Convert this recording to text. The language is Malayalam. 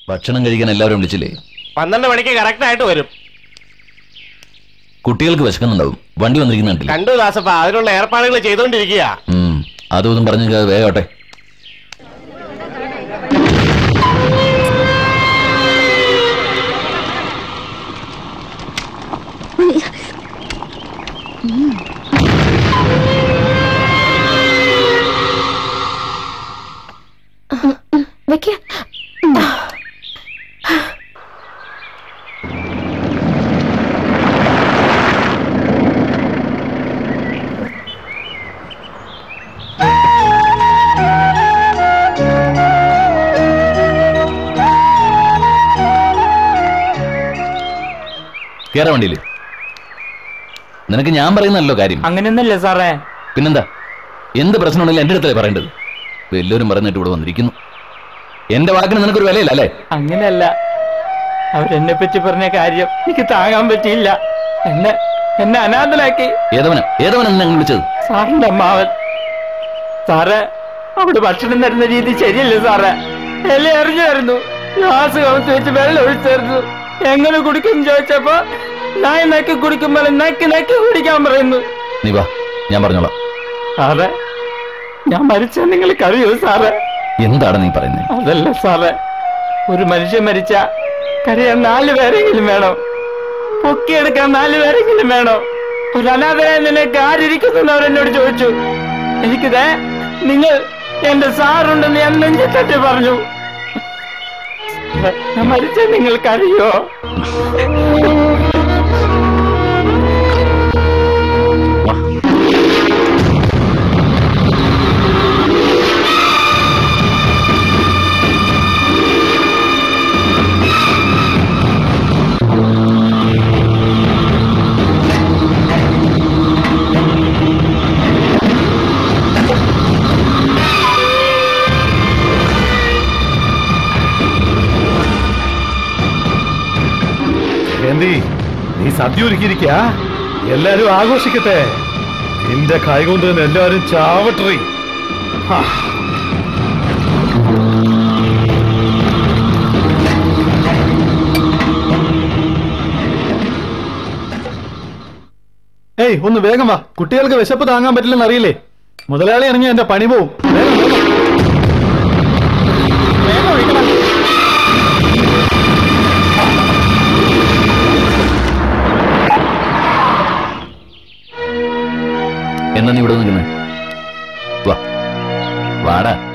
ഭക്ഷണം കഴിക്കാൻ എല്ലാവരും വിളിച്ചില്ലേ പന്ത്രണ്ട് മണിക്ക് കറക്റ്റ് ആയിട്ട് വരും കുട്ടികൾക്ക് വിശക്കുന്നുണ്ടാവും വണ്ടി വന്നിരിക്കുന്നുണ്ടല്ലേ കണ്ടു ദാസപ്പ അതിനുള്ള ഏർപ്പാടുകൾ ചെയ്തുകൊണ്ടിരിക്കുക ഉം അതും ഇതും പറഞ്ഞു വേഗോട്ടെ വെക്ക കേറ വണ്ടിയില് നിനക്ക് ഞാൻ പറയുന്നല്ലോ കാര്യം അങ്ങനെയൊന്നല്ലേ സാറേ പിന്നെന്താ എന്ത് പ്രശ്നമുണ്ടെങ്കിലും എന്റെ അടുത്തല്ലേ പറയേണ്ടത് എല്ലാവരും പറയുന്നിട്ട് ഇവിടെ വന്നിരിക്കുന്നു എന്റെ വാക്കിന് നിനക്കൊരു വിലയില്ല അല്ലേ അങ്ങനെയല്ല അവരെന്നെ പറ്റി പറഞ്ഞ കാര്യം എനിക്ക് താങ്ങാൻ പറ്റിയില്ല എന്നെ എന്നെ അനാഥനാക്കി ഏതവന ഏതവന നിന്നെ അങ്ങ് വിളിച്ചത് സാറിന്റെ അമ്മാവൻ സാറേ അവിടെ ഭക്ഷണം തരുന്ന രീതി ശരിയല്ലേ സാറേ എല്ലാം എറിഞ്ഞായിരുന്നു ഗ്ലാസ് കമത്തി വെച്ച് വെള്ളം ഒഴിച്ചായിരുന്നു എങ്ങനെ കുടിക്കും ചോദിച്ചപ്പോ നായി നക്കി കുടിക്കുമ്പോൾ നക്കി നക്കി കുടിക്കാൻ പറയുന്നു നീ വാ ഞാൻ പറഞ്ഞോളാം സാറേ ഞാൻ മരിച്ച നിങ്ങൾ കഴിയൂ സാറേ എന്താണ് നീ പറയുന്നത് അതല്ല സാറേ ഒരു മനുഷ്യൻ മരിച്ച കരയാൻ നാല് പേരെങ്കിലും വേണം പൊക്കിയെടുക്കാൻ നാല് പേരെങ്കിലും വേണം ഒരു അനാഥരായ നിനക്ക് ആരിയ്ക്കുന്നു അവരെന്നോട് ചോദിച്ചു എനിക്കിത് നിങ്ങൾ എന്റെ സാറുണ്ടെന്ന് ഞാൻ നെഞ്ചിത്തട്ടി പറഞ്ഞു ഞാൻ മരിച്ച നിങ്ങൾക്കറിയോ ജയന്തി നീ സദ്യ ഒരുക്കിയിരിക്ക എല്ലാരും ആഘോഷിക്കട്ടെ നിന്റെ കൈ കൊണ്ട് തന്നെ എല്ലാരും ചാവട്ടറി ഏയ് ഒന്ന് വേഗം വാ കുട്ടികൾക്ക് വിശപ്പ് താങ്ങാൻ പറ്റില്ലെന്ന് അറിയില്ലേ മുതലാളി ഇറങ്ങി എന്റെ പണി പോവും വേഗം, വേഗം. വേഗം ഒഴിക്കണം. എന്നാ നീ ഇവിടെ നിൽക്കുന്നേ വാ വാടാ